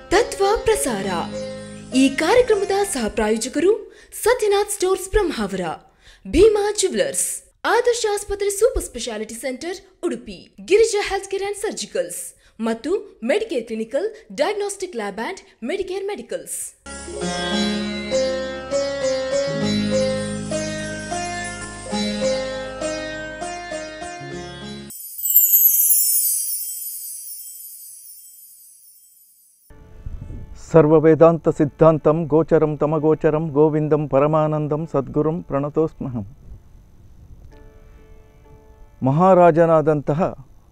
ತತ್ವ ಪ್ರಸಾರ ಈ ಕಾರ್ಯಕ್ರಮದ ಸಹ ಪ್ರಾಯೋಜಕರು ಸತ್ಯನಾಥ್ ಸ್ಟೋರ್ಸ್ ಬ್ರಹ್ಮಾವರ ಭೀಮಾ ಜುವೆಲರ್ಸ್ ಆದರ್ಶ ಆಸ್ಪತ್ರೆ super speciality centre Udupi Girija health care and surgicals ಮತ್ತು Medicare clinical diagnostic lab and Medicare medicals ಸರ್ವವೇದಾಂತ ಸಿದ್ಧಾಂತಂ ಗೋಚರಂ ತಮಗೋಚರಂ ಗೋವಿಂದಂ ಪರಮಾನಂದಂ ಸದ್ಗುರುಂ ಪ್ರಣತೋಸ್ಮಹಂ ಮಹಾರಾಜನಾದಂತಹ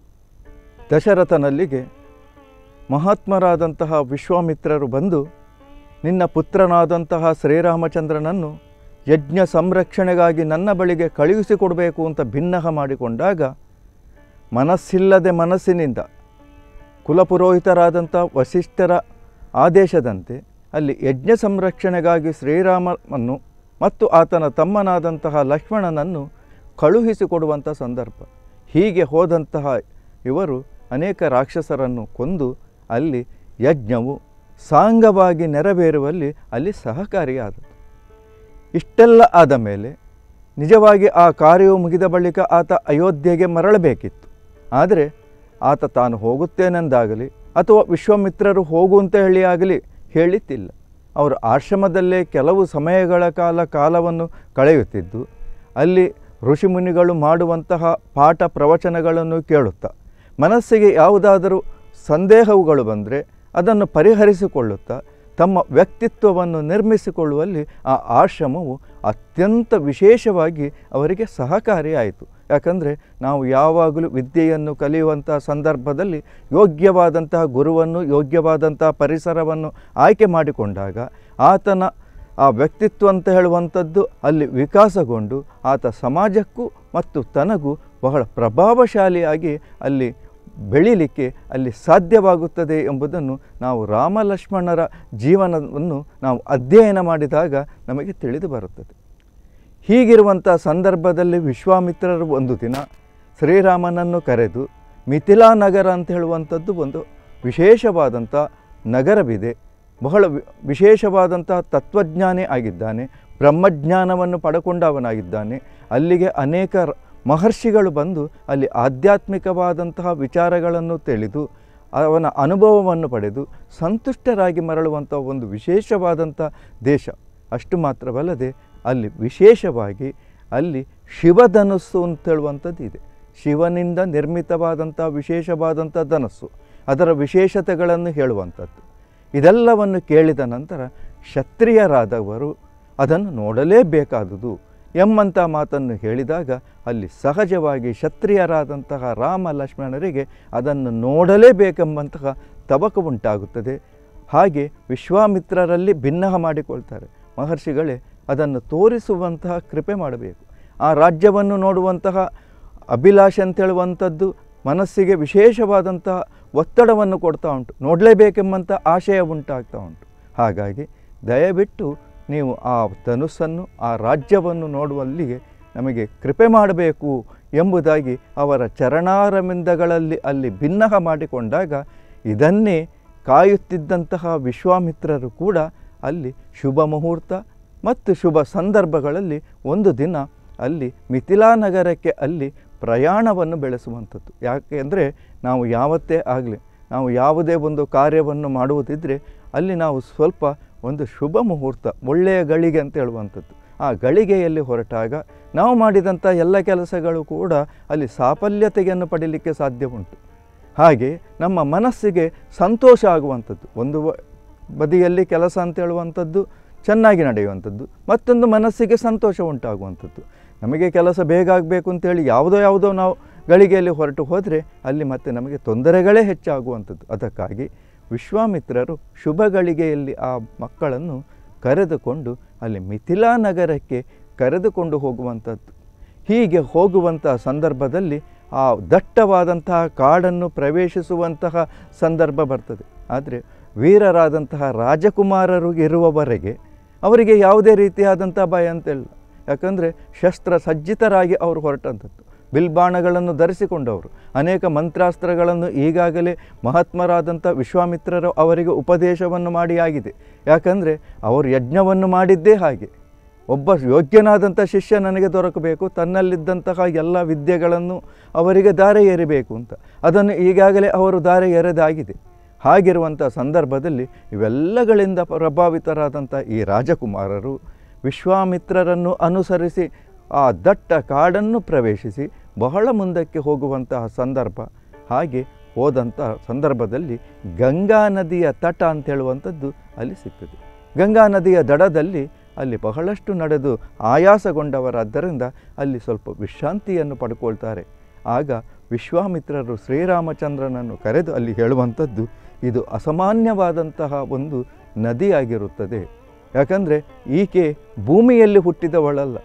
ದಶರಥನಲ್ಲಿಗೆ ಮಹಾತ್ಮರಾದಂತಹ ವಿಶ್ವಾಮಿತ್ರರು ಬಂದು ನಿನ್ನ ಪುತ್ರನಾದಂತಹ ಶ್ರೀರಾಮಚಂದ್ರನನ್ನು ಯಜ್ಞ ಸಂರಕ್ಷಣೆಗಾಗಿ ನನ್ನ ಬಳಿಗೆ ಕಳುಹಿಸಿಕೊಡಬೇಕು ಅಂತ ಭಿನ್ನಹ ಮಾಡಿಕೊಂಡಾಗ ಮನಸ್ಸಿಲ್ಲದೆ ಮನಸ್ಸಿನಿಂದ ಕುಲಪುರೋಹಿತರಾದಂಥ ವಸಿಷ್ಠರ ಆದೇಶದಂತೆ ಅಲ್ಲಿ ಯಜ್ಞ ಸಂರಕ್ಷಣೆಗಾಗಿ ಶ್ರೀರಾಮನನ್ನು ಮತ್ತು ಆತನ ತಮ್ಮನಾದಂತಹ ಲಕ್ಷ್ಮಣನನ್ನು ಕಳುಹಿಸಿಕೊಡುವಂಥ ಸಂದರ್ಭ ಹೀಗೆ ಹೋದಂತಹ ಇವರು ಅನೇಕ ರಾಕ್ಷಸರನ್ನು ಕೊಂದು ಅಲ್ಲಿ ಯಜ್ಞವು ಸಾಂಗವಾಗಿ ನೆರವೇರುವಲ್ಲಿ ಅಲ್ಲಿ ಸಹಕಾರಿಯಾದದ್ದು ಇಷ್ಟೆಲ್ಲ ಆದ ಮೇಲೆ ನಿಜವಾಗಿ ಆ ಕಾರ್ಯವು ಮುಗಿದ ಬಳಿಕ ಆತ ಅಯೋಧ್ಯೆಗೆ ಮರಳಬೇಕಿತ್ತು ಆದರೆ ಆತ ತಾನು ಹೋಗುತ್ತೇನೆಂದಾಗಲಿ ಅಥವಾ ವಿಶ್ವಾಮಿತ್ರರು ಹೋಗು ಅಂತ ಹೇಳಿ ಆಗಲಿ ಹೇಳಿತ್ತಿಲ್ಲ ಅವರು ಆಶ್ರಮದಲ್ಲೇ ಕೆಲವು ಸಮಯಗಳ ಕಾಲ ಕಾಲವನ್ನು ಕಳೆಯುತ್ತಿದ್ದು ಅಲ್ಲಿ ಋಷಿಮುನಿಗಳು ಮಾಡುವಂತಹ ಪಾಠ ಪ್ರವಚನಗಳನ್ನು ಕೇಳುತ್ತಾ ಮನಸ್ಸಿಗೆ ಯಾವುದಾದರೂ ಸಂದೇಹವುಗಳು ಬಂದರೆ ಅದನ್ನು ಪರಿಹರಿಸಿಕೊಳ್ಳುತ್ತಾ ತಮ್ಮ ವ್ಯಕ್ತಿತ್ವವನ್ನು ನಿರ್ಮಿಸಿಕೊಳ್ಳುವಲ್ಲಿ ಆ ಆಶ್ರಮವು ಅತ್ಯಂತ ವಿಶೇಷವಾಗಿ ಅವರಿಗೆ ಸಹಕಾರಿಯಾಯಿತು ಯಾಕಂದರೆ ನಾವು ಯಾವಾಗಲೂ ವಿದ್ಯೆಯನ್ನು ಕಲಿಯುವಂತಹ ಸಂದರ್ಭದಲ್ಲಿ ಯೋಗ್ಯವಾದಂತಹ ಗುರುವನ್ನು ಯೋಗ್ಯವಾದಂತಹ ಪರಿಸರವನ್ನು ಆಯ್ಕೆ ಮಾಡಿಕೊಂಡಾಗ ಆತನ ಆ ವ್ಯಕ್ತಿತ್ವ ಅಂತ ಹೇಳುವಂಥದ್ದು ಅಲ್ಲಿ ವಿಕಾಸಗೊಂಡು ಆತ ಸಮಾಜಕ್ಕೂ ಮತ್ತು ತನಗೂ ಬಹಳ ಪ್ರಭಾವಶಾಲಿಯಾಗಿ ಅಲ್ಲಿ ಬೆಳೀಲಿಕ್ಕೆ ಅಲ್ಲಿ ಸಾಧ್ಯವಾಗುತ್ತದೆ ಎಂಬುದನ್ನು ನಾವು ರಾಮ ಲಕ್ಷ್ಮಣರ ಜೀವನವನ್ನು ನಾವು ಅಧ್ಯಯನ ಮಾಡಿದಾಗ ನಮಗೆ ತಿಳಿದು ಬರುತ್ತದೆ ಹೀಗಿರುವಂಥ ಸಂದರ್ಭದಲ್ಲಿ ವಿಶ್ವಾಮಿತ್ರರು ಒಂದು ದಿನ ಶ್ರೀರಾಮನನ್ನು ಕರೆದು ಮಿಥಿಲಾ ನಗರ ಅಂತ ಹೇಳುವಂಥದ್ದು ಒಂದು ವಿಶೇಷವಾದಂಥ ನಗರವಿದೆ ಬಹಳ ವಿ- ವಿಶೇಷವಾದಂಥ ತತ್ವಜ್ಞಾನಿ ಆಗಿದ್ದಾನೆ ಬ್ರಹ್ಮಜ್ಞಾನವನ್ನು ಪಡಕೊಂಡವನಾಗಿದ್ದಾನೆ ಅಲ್ಲಿಗೆ ಅನೇಕ ರ- ಮಹರ್ಷಿಗಳು ಬಂದು ಅಲ್ಲಿ ಆಧ್ಯಾತ್ಮಿಕವಾದಂತಹ ವಿಚಾರಗಳನ್ನು ತಿಳಿದು ಅವನ ಅನುಭವವನ್ನು ಪಡೆದು ಸಂತುಷ್ಟರಾಗಿ ಮರಳುವಂಥ ಒಂದು ವಿಶೇಷವಾದಂಥ ದೇಶ ಅಷ್ಟು ಮಾತ್ರವಲ್ಲದೆ ಅಲ್ಲಿ ವಿಶೇಷವಾಗಿ ಅಲ್ಲಿ ಶಿವಧನುಸ್ಸು ಅಂತ ಹೇಳುವಂಥದ್ದು ಇದೆ ಶಿವನಿಂದ ನಿರ್ಮಿತವಾದಂಥ ವಿಶೇಷವಾದಂಥ ಧನಸ್ಸು ಅದರ ವಿಶೇಷತೆಗಳನ್ನು ಹೇಳುವಂಥದ್ದು ಇದೆಲ್ಲವನ್ನು ಕೇಳಿದ ನಂತರ ಕ್ಷತ್ರಿಯರಾದವರು ಅದನ್ನು ನೋಡಲೇಬೇಕಾದುದು ಎಂಬಂಥ ಮಾತನ್ನು ಹೇಳಿದಾಗ ಅಲ್ಲಿ ಸಹಜವಾಗಿ ಕ್ಷತ್ರಿಯರಾದಂತಹ ರಾಮ ಲಕ್ಷ್ಮಣರಿಗೆ ಅದನ್ನು ನೋಡಲೇಬೇಕೆಂಬಂತಹ ತವಕ ಉಂಟಾಗುತ್ತದೆ ಹಾಗೆ ವಿಶ್ವಾಮಿತ್ರರಲ್ಲಿ ಭಿನ್ನಹ ಮಾಡಿಕೊಳ್ತಾರೆ ಮಹರ್ಷಿಗಳೇ ಅದನ್ನು ತೋರಿಸುವಂತಹ ಕೃಪೆ ಮಾಡಬೇಕು ಆ ರಾಜ್ಯವನ್ನು ನೋಡುವಂತಹ ಅಭಿಲಾಷೆ ಅಂತ ಹೇಳುವಂಥದ್ದು ಮನಸ್ಸಿಗೆ ವಿಶೇಷವಾದಂತಹ ಒತ್ತಡವನ್ನು ಕೊಡ್ತಾ ಉಂಟು ನೋಡಲೇಬೇಕೆಂಬಂಥ ಆಶಯ ಉಂಟಾಗ್ತಾ ಉಂಟು ಹಾಗಾಗಿ ದಯವಿಟ್ಟು ನೀವು ಆ ಧನುಸ್ಸನ್ನು ಆ ರಾಜ್ಯವನ್ನು ನೋಡುವಲ್ಲಿಗೆ ನಮಗೆ ಕೃಪೆ ಮಾಡಬೇಕು ಎಂಬುದಾಗಿ ಅವರ ಚರಣಾರವಿಂದಗಳಲ್ಲಿ ಅಲ್ಲಿ ಭಿನ್ನಹ ಮಾಡಿಕೊಂಡಾಗ ಇದನ್ನೇ ಕಾಯುತ್ತಿದ್ದಂತಹ ವಿಶ್ವಾಮಿತ್ರರು ಕೂಡ ಅಲ್ಲಿ ಶುಭ ಮುಹೂರ್ತ ಮತ್ತು ಶುಭ ಸಂದರ್ಭಗಳಲ್ಲಿ ಒಂದು ದಿನ ಅಲ್ಲಿ ಮಿಥಿಲಾ ನಗರಕ್ಕೆ ಅಲ್ಲಿ ಪ್ರಯಾಣವನ್ನು ಬೆಳೆಸುವಂಥದ್ದು ಯಾಕೆ ಅಂದರೆ ನಾವು ಯಾವತ್ತೇ ಆಗಲಿ ನಾವು ಯಾವುದೇ ಒಂದು ಕಾರ್ಯವನ್ನು ಮಾಡುವುದಿದ್ದರೆ ಅಲ್ಲಿ ನಾವು ಸ್ವಲ್ಪ ಒಂದು ಶುಭ ಮುಹೂರ್ತ ಒಳ್ಳೆಯ ಗಳಿಗೆ ಅಂತ ಹೇಳುವಂಥದ್ದು ಆ ಗಳಿಗೆಯಲ್ಲಿ ಹೊರಟಾಗ ನಾವು ಮಾಡಿದಂಥ ಎಲ್ಲ ಕೆಲಸಗಳು ಕೂಡ ಅಲ್ಲಿ ಸಾಫಲ್ಯತೆಯನ್ನು ಪಡೀಲಿಕ್ಕೆ ಸಾಧ್ಯ ಉಂಟು ಹಾಗೆ ನಮ್ಮ ಮನಸ್ಸಿಗೆ ಸಂತೋಷ ಆಗುವಂಥದ್ದು ಒಂದು ವ- ಬದಿಯಲ್ಲಿ ಕೆಲಸ ಅಂತ ಹೇಳುವಂಥದ್ದು ಚೆನ್ನಾಗಿ ನಡೆಯುವಂಥದ್ದು ಮತ್ತೊಂದು ಮನಸ್ಸಿಗೆ ಸಂತೋಷ ಉಂಟಾಗುವಂಥದ್ದು ನಮಗೆ ಕೆಲಸ ಬೇಗ ಆಗಬೇಕು ಅಂತೇಳಿ ಯಾವುದೋ ಯಾವುದೋ ನಾವು ಗಳಿಗೆಯಲ್ಲಿ ಹೊರಟು ಹೋದರೆ ಅಲ್ಲಿ ಮತ್ತೆ ನಮಗೆ ತೊಂದರೆಗಳೇ ಹೆಚ್ಚಾಗುವಂಥದ್ದು ಅದಕ್ಕಾಗಿ ವಿಶ್ವಾಮಿತ್ರರು ಶುಭ ಗಳಿಗೆಯಲ್ಲಿ ಆ ಮಕ್ಕಳನ್ನು ಕರೆದುಕೊಂಡು ಅಲ್ಲಿ ಮಿಥಿಲಾ ನಗರಕ್ಕೆ ಕರೆದುಕೊಂಡು ಹೋಗುವಂಥದ್ದು ಹೀಗೆ ಹೋಗುವಂತಹ ಸಂದರ್ಭದಲ್ಲಿ ಆ ದಟ್ಟವಾದಂತಹ ಕಾಡನ್ನು ಪ್ರವೇಶಿಸುವಂತಹ ಸಂದರ್ಭ ಬರ್ತದೆ ಆದರೆ ವೀರರಾದಂತಹ ರಾಜಕುಮಾರರು ಇರುವವರೆಗೆ ಅವರಿಗೆ ಯಾವುದೇ ರೀತಿಯಾದಂಥ ಭಯ ಅಂತಿಲ್ಲ ಯಾಕಂದರೆ ಶಸ್ತ್ರ ಸಜ್ಜಿತರಾಗಿ ಅವರು ಹೊರಟಂಥದ್ದು ಬಿಲ್ಬಾಣಗಳನ್ನು ಧರಿಸಿಕೊಂಡವರು ಅನೇಕ ಮಂತ್ರಾಸ್ತ್ರಗಳನ್ನು ಈಗಾಗಲೇ ಮಹಾತ್ಮರಾದಂಥ ವಿಶ್ವಾಮಿತ್ರರು ಅವರಿಗೆ ಉಪದೇಶವನ್ನು ಮಾಡಿ ಆಗಿದೆ ಯಾಕಂದರೆ ಅವರು ಯಜ್ಞವನ್ನು ಮಾಡಿದ್ದೇ ಹಾಗೆ ಒಬ್ಬ ಯೋಗ್ಯನಾದಂಥ ಶಿಷ್ಯ ನನಗೆ ದೊರಕಬೇಕು ತನ್ನಲ್ಲಿದ್ದಂತಹ ಎಲ್ಲ ವಿದ್ಯೆಗಳನ್ನು ಅವರಿಗೆ ದಾರೆ ಎರಿಬೇಕು ಅಂತ ಅದನ್ನು ಈಗಾಗಲೇ ಅವರು ದಾರೆ ಎರೆದಾಗಿದೆ ಹಾಗಿರುವಂಥ ಸಂದರ್ಭದಲ್ಲಿ ಇವೆಲ್ಲಗಳಿಂದ ಪ್ರಭಾವಿತರಾದಂಥ ಈ ರಾಜಕುಮಾರರು ವಿಶ್ವಾಮಿತ್ರರನ್ನು ಅನುಸರಿಸಿ ಆ ದಟ್ಟ ಕಾಡನ್ನು ಪ್ರವೇಶಿಸಿ ಬಹಳ ಮುಂದಕ್ಕೆ ಹೋಗುವಂತಹ ಸಂದರ್ಭ ಹಾಗೆ ಹೋದಂಥ ಸಂದರ್ಭದಲ್ಲಿ ಗಂಗಾ ನದಿಯ ತಟ ಅಂತ ಹೇಳುವಂಥದ್ದು ಅಲ್ಲಿ ಸಿಗ್ತದೆ ಗಂಗಾ ನದಿಯ ದಡದಲ್ಲಿ ಅಲ್ಲಿ ಬಹಳಷ್ಟು ನಡೆದು ಆಯಾಸಗೊಂಡವರಾದ್ದರಿಂದ ಅಲ್ಲಿ ಸ್ವಲ್ಪ ವಿಶ್ರಾಂತಿಯನ್ನು ಪಡ್ಕೊಳ್ತಾರೆ ಆಗ ವಿಶ್ವಾಮಿತ್ರರು ಶ್ರೀರಾಮಚಂದ್ರನನ್ನು ಕರೆದು ಅಲ್ಲಿ ಹೇಳುವಂಥದ್ದು ಇದು ಅಸಾಮಾನ್ಯವಾದಂತಹ ಒಂದು ನದಿಯಾಗಿರುತ್ತದೆ ಯಾಕಂದರೆ ಈಕೆ ಭೂಮಿಯಲ್ಲಿ ಹುಟ್ಟಿದವಳಲ್ಲ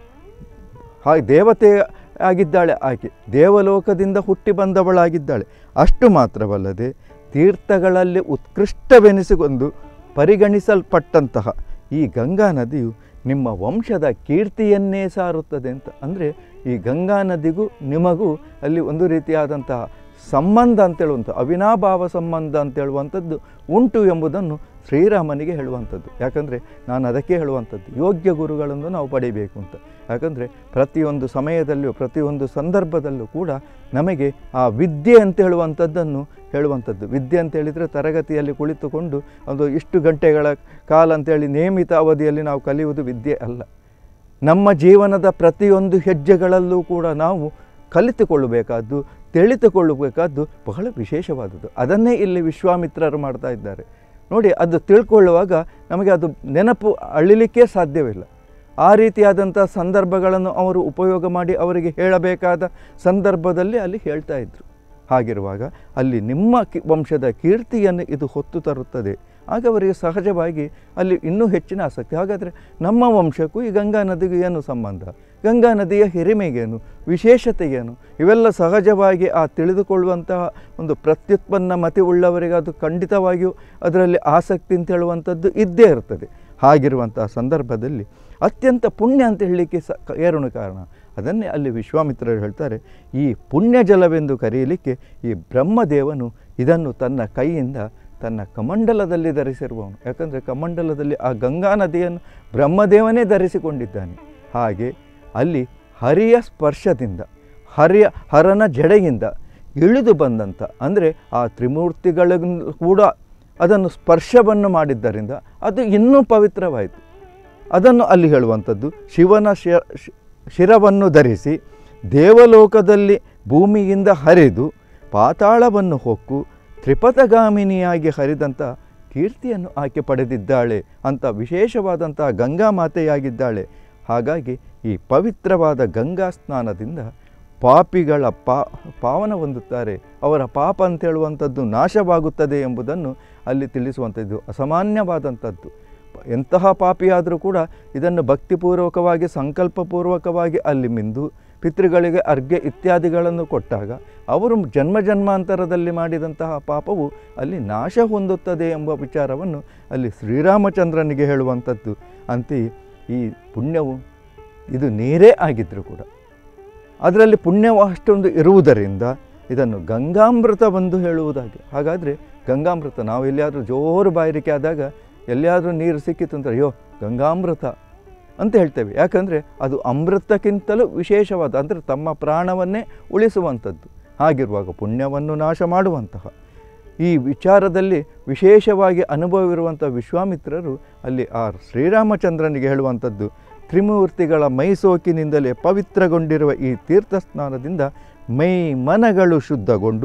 ಹಾಗೆ ದೇವತೆ ಆಗಿದ್ದಾಳೆ ಆಕೆ ದೇವಲೋಕದಿಂದ ಹುಟ್ಟಿ ಬಂದವಳಾಗಿದ್ದಾಳೆ ಅಷ್ಟು ಮಾತ್ರವಲ್ಲದೆ ತೀರ್ಥಗಳಲ್ಲಿ ಉತ್ಕೃಷ್ಟವೆನಿಸಿಕೊಂಡು ಪರಿಗಣಿಸಲ್ಪಟ್ಟಂತಹ ಈ ಗಂಗಾ ನದಿಯು ನಿಮ್ಮ ವಂಶದ ಕೀರ್ತಿಯನ್ನೇ ಸಾರುತ್ತದೆ ಅಂತ ಅಂದರೆ ಈ ಗಂಗಾ ನದಿಗೂ ನಿಮಗೂ ಅಲ್ಲಿ ಒಂದು ರೀತಿಯಾದಂತಹ ಸಂಬಂಧ ಅಂತೇಳುವಂಥ ಅವಿನಾಭಾವ ಸಂಬಂಧ ಅಂತೇಳುವಂಥದ್ದು ಉಂಟು ಎಂಬುದನ್ನು ಶ್ರೀರಾಮನಿಗೆ ಹೇಳುವಂಥದ್ದು ಯಾಕಂದರೆ ನಾನು ಅದಕ್ಕೆ ಹೇಳುವಂಥದ್ದು ಯೋಗ್ಯ ಗುರುಗಳನ್ನು ನಾವು ಪಡಿಬೇಕು ಅಂತ ಯಾಕಂದರೆ ಪ್ರತಿಯೊಂದು ಸಮಯದಲ್ಲಿಯೂ ಪ್ರತಿಯೊಂದು ಸಂದರ್ಭದಲ್ಲೂ ಕೂಡ ನಮಗೆ ಆ ವಿದ್ಯೆ ಅಂತ ಹೇಳುವಂಥದ್ದನ್ನು ಹೇಳುವಂಥದ್ದು ವಿದ್ಯೆ ಅಂತ ಹೇಳಿದರೆ ತರಗತಿಯಲ್ಲಿ ಕುಳಿತುಕೊಂಡು ಒಂದು ಇಷ್ಟು ಗಂಟೆಗಳ ಕಾಲ ಅಂತೇಳಿ ನೇಮಿತ ಅವಧಿಯಲ್ಲಿ ನಾವು ಕಲಿಯುವುದು ವಿದ್ಯೆ ಅಲ್ಲ ನಮ್ಮ ಜೀವನದ ಪ್ರತಿಯೊಂದು ಹೆಜ್ಜೆಗಳಲ್ಲೂ ಕೂಡ ನಾವು ಕಲಿತುಕೊಳ್ಳಬೇಕಾದ್ದು ತಿಳಿದುಕೊಳ್ಳಬೇಕಾದ್ದು ಬಹಳ ವಿಶೇಷವಾದದ್ದು ಅದನ್ನೇ ಇಲ್ಲಿ ವಿಶ್ವಾಮಿತ್ರರು ಮಾಡ್ತಾ ಇದ್ದಾರೆ ನೋಡಿ ಅದು ತಿಳ್ಕೊಳ್ಳುವಾಗ ನಮಗೆ ಅದು ನೆನಪು ಅಳಿಲಿಕ್ಕೆ ಸಾಧ್ಯವಿಲ್ಲ ಆ ರೀತಿಯಾದಂಥ ಸಂದರ್ಭಗಳನ್ನು ಅವರು ಉಪಯೋಗ ಮಾಡಿ ಅವರಿಗೆ ಹೇಳಬೇಕಾದ ಸಂದರ್ಭದಲ್ಲಿ ಅಲ್ಲಿ ಹೇಳ್ತಾ ಇದ್ದರು ಹಾಗಿರುವಾಗ ಅಲ್ಲಿ ನಿಮ್ಮ ಕಿ ವಂಶದ ಕೀರ್ತಿಯನ್ನು ಇದು ಹೊತ್ತು ತರುತ್ತದೆ ಆಗ ಅವರಿಗೆ ಸಹಜವಾಗಿ ಅಲ್ಲಿ ಇನ್ನೂ ಹೆಚ್ಚಿನ ಆಸಕ್ತಿ ಹಾಗಾದರೆ ನಮ್ಮ ವಂಶಕ್ಕೂ ಈ ಗಂಗಾ ನದಿಗೂ ಏನು ಸಂಬಂಧ ಗಂಗಾ ನದಿಯ ಹಿರಿಮೆಗೇನು ವಿಶೇಷತೆ ಏನು ಇವೆಲ್ಲ ಸಹಜವಾಗಿ ಆ ತಿಳಿದುಕೊಳ್ಳುವಂತಹ ಒಂದು ಪ್ರತ್ಯುತ್ಪನ್ನ ಮತಿ ಉಳ್ಳವರಿಗೆ ಅದು ಖಂಡಿತವಾಗಿಯೂ ಅದರಲ್ಲಿ ಆಸಕ್ತಿ ಅಂತ ಹೇಳುವಂಥದ್ದು ಇದ್ದೇ ಇರ್ತದೆ ಹಾಗಿರುವಂತಹ ಸಂದರ್ಭದಲ್ಲಿ ಅತ್ಯಂತ ಪುಣ್ಯ ಅಂತ ಹೇಳಲಿಕ್ಕೆ ಸ ಏರುಣ ಕಾರಣ ಅದನ್ನೇ ಅಲ್ಲಿ ವಿಶ್ವಾಮಿತ್ರರು ಹೇಳ್ತಾರೆ ಈ ಪುಣ್ಯ ಜಲವೆಂದು ಕರೆಯಲಿಕ್ಕೆ ಈ ಬ್ರಹ್ಮದೇವನು ಇದನ್ನು ತನ್ನ ಕೈಯಿಂದ ತನ್ನ ಕಮಂಡಲದಲ್ಲಿ ಧರಿಸಿರುವವನು ಯಾಕಂದರೆ ಕಮಂಡಲದಲ್ಲಿ ಆ ಗಂಗಾ ನದಿಯನ್ನು ಬ್ರಹ್ಮದೇವನೇ ಧರಿಸಿಕೊಂಡಿದ್ದಾನೆ ಹಾಗೆ ಅಲ್ಲಿ ಹರಿಯ ಸ್ಪರ್ಶದಿಂದ ಹರಿಯ ಹರನ ಜಡೆಯಿಂದ ಇಳಿದು ಬಂದಂಥ ಅಂದರೆ ಆ ತ್ರಿಮೂರ್ತಿಗಳಿಗೂ ಕೂಡ ಅದನ್ನು ಸ್ಪರ್ಶವನ್ನು ಮಾಡಿದ್ದರಿಂದ ಅದು ಇನ್ನೂ ಪವಿತ್ರವಾಯಿತು ಅದನ್ನು ಅಲ್ಲಿ ಹೇಳುವಂಥದ್ದು ಶಿವನ ಶಿ- ಶಿ- ಶಿರವನ್ನು ಧರಿಸಿ ದೇವಲೋಕದಲ್ಲಿ ಭೂಮಿಯಿಂದ ಹರಿದು ಪಾತಾಳವನ್ನು ಹೊಕ್ಕು ತ್ರಿಪಥಗಾಮಿನಿಯಾಗಿ ಹರಿದಂಥ ಕೀರ್ತಿಯನ್ನು ಆಕೆ ಪಡೆದಿದ್ದಾಳೆ ಅಂತ ವಿಶೇಷವಾದಂಥ ಗಂಗಾ ಮಾತೆಯಾಗಿದ್ದಾಳೆ ಹಾಗಾಗಿ ಈ ಪವಿತ್ರವಾದ ಗಂಗಾ ಸ್ನಾನದಿಂದ ಪಾಪಿಗಳ ಪಾ ಪಾವನ ಹೊಂದುತ್ತಾರೆ ಅವರ ಪಾಪ ಅಂತ ಹೇಳುವಂಥದ್ದು ನಾಶವಾಗುತ್ತದೆ ಎಂಬುದನ್ನು ಅಲ್ಲಿ ತಿಳಿಸುವಂಥದ್ದು ಅಸಾಮಾನ್ಯವಾದಂಥದ್ದು ಎಂತಹ ಪಾಪಿಯಾದರೂ ಕೂಡ ಇದನ್ನು ಭಕ್ತಿಪೂರ್ವಕವಾಗಿ ಸಂಕಲ್ಪಪೂರ್ವಕವಾಗಿ ಅಲ್ಲಿ ಮಿಂದು ಪಿತೃಗಳಿಗೆ ಅರ್ಘ್ಯ ಇತ್ಯಾದಿಗಳನ್ನು ಕೊಟ್ಟಾಗ ಅವರು ಜನ್ಮ ಜನ್ಮಾಂತರದಲ್ಲಿ ಮಾಡಿದಂತಹ ಪಾಪವು ಅಲ್ಲಿ ನಾಶ ಹೊಂದುತ್ತದೆ ಎಂಬ ವಿಚಾರವನ್ನು ಅಲ್ಲಿ ಶ್ರೀರಾಮಚಂದ್ರನಿಗೆ ಹೇಳುವಂಥದ್ದು ಅಂತೆಯೇ ಈ ಪುಣ್ಯವು ಇದು ನೀರೇ ಆಗಿದ್ದರೂ ಕೂಡ ಅದರಲ್ಲಿ ಪುಣ್ಯವು ಅಷ್ಟೊಂದು ಇರುವುದರಿಂದ ಇದನ್ನು ಗಂಗಾಮೃತವೆಂದು ಹೇಳುವುದಾಗಿ ಹಾಗಾದರೆ ಗಂಗಾಮೃತ ನಾವು ಎಲ್ಲಿಯಾದರೂ ಜೋರು ಬಾಯಾರಿಕೆ ಆದಾಗ ಎಲ್ಲಿಯಾದರೂ ನೀರು ಸಿಕ್ಕಿತು ಅಂದರೆ ಅಯ್ಯೋ ಗಂಗಾಮೃತ ಅಂತ ಹೇಳ್ತೇವೆ ಯಾಕಂದರೆ ಅದು ಅಮೃತಕ್ಕಿಂತಲೂ ವಿಶೇಷವಾದ ಅಂದರೆ ತಮ್ಮ ಪ್ರಾಣವನ್ನೇ ಉಳಿಸುವಂಥದ್ದು ಹಾಗಿರುವಾಗ ಪುಣ್ಯವನ್ನು ನಾಶ ಮಾಡುವಂತಹ ಈ ವಿಚಾರದಲ್ಲಿ ವಿಶೇಷವಾಗಿ ಅನುಭವವಿರುವಂಥ ವಿಶ್ವಾಮಿತ್ರರು ಅಲ್ಲಿ ಆ ಶ್ರೀರಾಮಚಂದ್ರನಿಗೆ ಹೇಳುವಂಥದ್ದು ತ್ರಿಮೂರ್ತಿಗಳ ಮೈಸೋಕಿನಿಂದಲೇ ಪವಿತ್ರಗೊಂಡಿರುವ ಈ ತೀರ್ಥ ಸ್ನಾನದಿಂದ ಮೈ ಮನಗಳು ಶುದ್ಧಗೊಂಡು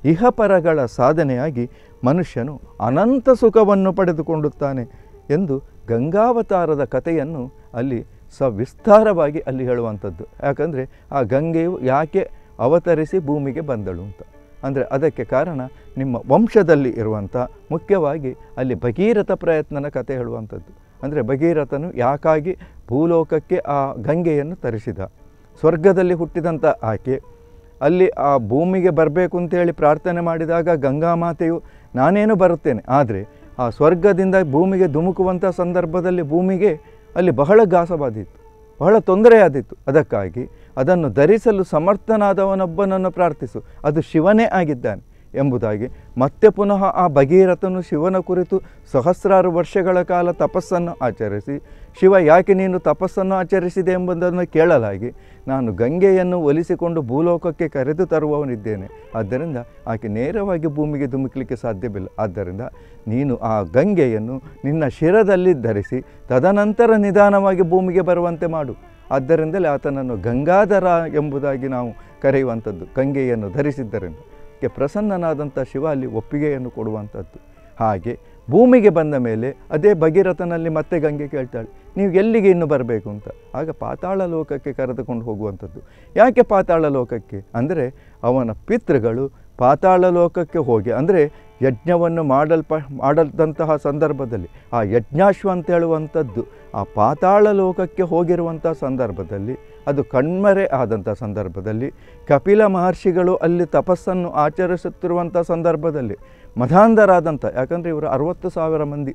ಇಹಪರಗಳ ಸಾಧನೆಯಾಗಿ ಮನುಷ್ಯನು ಅನಂತ ಸುಖವನ್ನು ಪಡೆದುಕೊಂಡುತ್ತಾನೆ ಎಂದು ಗಂಗಾವತಾರದ ಕಥೆಯನ್ನು ಅಲ್ಲಿ ಸವಿಸ್ತಾರವಾಗಿ ಅಲ್ಲಿ ಹೇಳುವಂಥದ್ದು ಯಾಕಂದರೆ ಆ ಗಂಗೆಯು ಯಾಕೆ ಅವತರಿಸಿ ಭೂಮಿಗೆ ಬಂದಳು ಅಂತ ಅಂದರೆ ಅದಕ್ಕೆ ಕಾರಣ ನಿಮ್ಮ ವಂಶದಲ್ಲಿ ಇರುವಂಥ ಮುಖ್ಯವಾಗಿ ಅಲ್ಲಿ ಭಗೀರಥ ಪ್ರಯತ್ನನ ಕಥೆ ಹೇಳುವಂಥದ್ದು ಅಂದರೆ ಭಗೀರಥನು ಯಾಕಾಗಿ ಭೂಲೋಕಕ್ಕೆ ಆ ಗಂಗೆಯನ್ನು ತರಿಸಿದ ಸ್ವರ್ಗದಲ್ಲಿ ಹುಟ್ಟಿದಂಥ ಆಕೆ ಅಲ್ಲಿ ಆ ಭೂಮಿಗೆ ಬರಬೇಕು ಅಂತೇಳಿ ಪ್ರಾರ್ಥನೆ ಮಾಡಿದಾಗ ಗಂಗಾಮಾತೆಯು ನಾನೇನು ಬರುತ್ತೇನೆ ಆದರೆ ಆ ಸ್ವರ್ಗದಿಂದ ಭೂಮಿಗೆ ಧುಮುಕುವಂಥ ಸಂದರ್ಭದಲ್ಲಿ ಭೂಮಿಗೆ ಅಲ್ಲಿ ಬಹಳ ಘಾಸವಾದೀತು ಬಹಳ ತೊಂದರೆಯಾದಿತ್ತು ಅದಕ್ಕಾಗಿ ಅದನ್ನು ಧರಿಸಲು ಸಮರ್ಥನಾದವನೊಬ್ಬನನ್ನು ಪ್ರಾರ್ಥಿಸು ಅದು ಶಿವನೇ ಆಗಿದ್ದಾನೆ ಎಂಬುದಾಗಿ ಮತ್ತೆ ಪುನಃ ಆ ಭಗೀರಥನು ಶಿವನ ಕುರಿತು ಸಹಸ್ರಾರು ವರ್ಷಗಳ ಕಾಲ ತಪಸ್ಸನ್ನು ಆಚರಿಸಿ ಶಿವ ಯಾಕೆ ನೀನು ತಪಸ್ಸನ್ನು ಆಚರಿಸಿದೆ ಎಂಬುದನ್ನು ಕೇಳಲಾಗಿ ನಾನು ಗಂಗೆಯನ್ನು ಒಲಿಸಿಕೊಂಡು ಭೂಲೋಕಕ್ಕೆ ಕರೆದು ತರುವವನಿದ್ದೇನೆ ಆದ್ದರಿಂದ ಆಕೆ ನೇರವಾಗಿ ಭೂಮಿಗೆ ಧುಮುಕಲಿಕ್ಕೆ ಸಾಧ್ಯವಿಲ್ಲ ಆದ್ದರಿಂದ ನೀನು ಆ ಗಂಗೆಯನ್ನು ನಿನ್ನ ಶಿರದಲ್ಲಿ ಧರಿಸಿ ತದನಂತರ ನಿಧಾನವಾಗಿ ಭೂಮಿಗೆ ಬರುವಂತೆ ಮಾಡು ಆದ್ದರಿಂದಲೇ ಆತನನ್ನು ಗಂಗಾಧರ ಎಂಬುದಾಗಿ ನಾವು ಕರೆಯುವಂಥದ್ದು ಗಂಗೆಯನ್ನು ಧರಿಸಿದ್ದರಿಂದ ಕ್ಕೆ ಪ್ರಸನ್ನನಾದಂಥ ಶಿವ ಅಲ್ಲಿ ಒಪ್ಪಿಗೆಯನ್ನು ಕೊಡುವಂಥದ್ದು ಹಾಗೆ ಭೂಮಿಗೆ ಬಂದ ಮೇಲೆ ಅದೇ ಭಗೀರಥನಲ್ಲಿ ಮತ್ತೆ ಗಂಗೆ ಕೇಳ್ತಾಳೆ ನೀವು ಎಲ್ಲಿಗೆ ಇನ್ನು ಬರಬೇಕು ಅಂತ ಆಗ ಪಾತಾಳ ಲೋಕಕ್ಕೆ ಕರೆದುಕೊಂಡು ಹೋಗುವಂಥದ್ದು ಯಾಕೆ ಪಾತಾಳ ಲೋಕಕ್ಕೆ ಅಂದರೆ ಅವನ ಪಿತೃಗಳು ಪಾತಾಳ ಲೋಕಕ್ಕೆ ಹೋಗಿ ಅಂದರೆ ಯಜ್ಞವನ್ನು ಮಾಡಲ್ಪ ಮಾಡದಂತಹ ಸಂದರ್ಭದಲ್ಲಿ ಆ ಯಜ್ಞಾಶ್ವ ಅಂತ ಹೇಳುವಂಥದ್ದು ಆ ಪಾತಾಳ ಲೋಕಕ್ಕೆ ಹೋಗಿರುವಂಥ ಸಂದರ್ಭದಲ್ಲಿ ಅದು ಕಣ್ಮರೆ ಆದಂಥ ಸಂದರ್ಭದಲ್ಲಿ ಕಪಿಲ ಮಹರ್ಷಿಗಳು ಅಲ್ಲಿ ತಪಸ್ಸನ್ನು ಆಚರಿಸುತ್ತಿರುವಂಥ ಸಂದರ್ಭದಲ್ಲಿ ಮಧಾಂಧರಾದಂಥ ಯಾಕಂದರೆ ಇವರು ಅರವತ್ತು ಸಾವಿರ ಮಂದಿ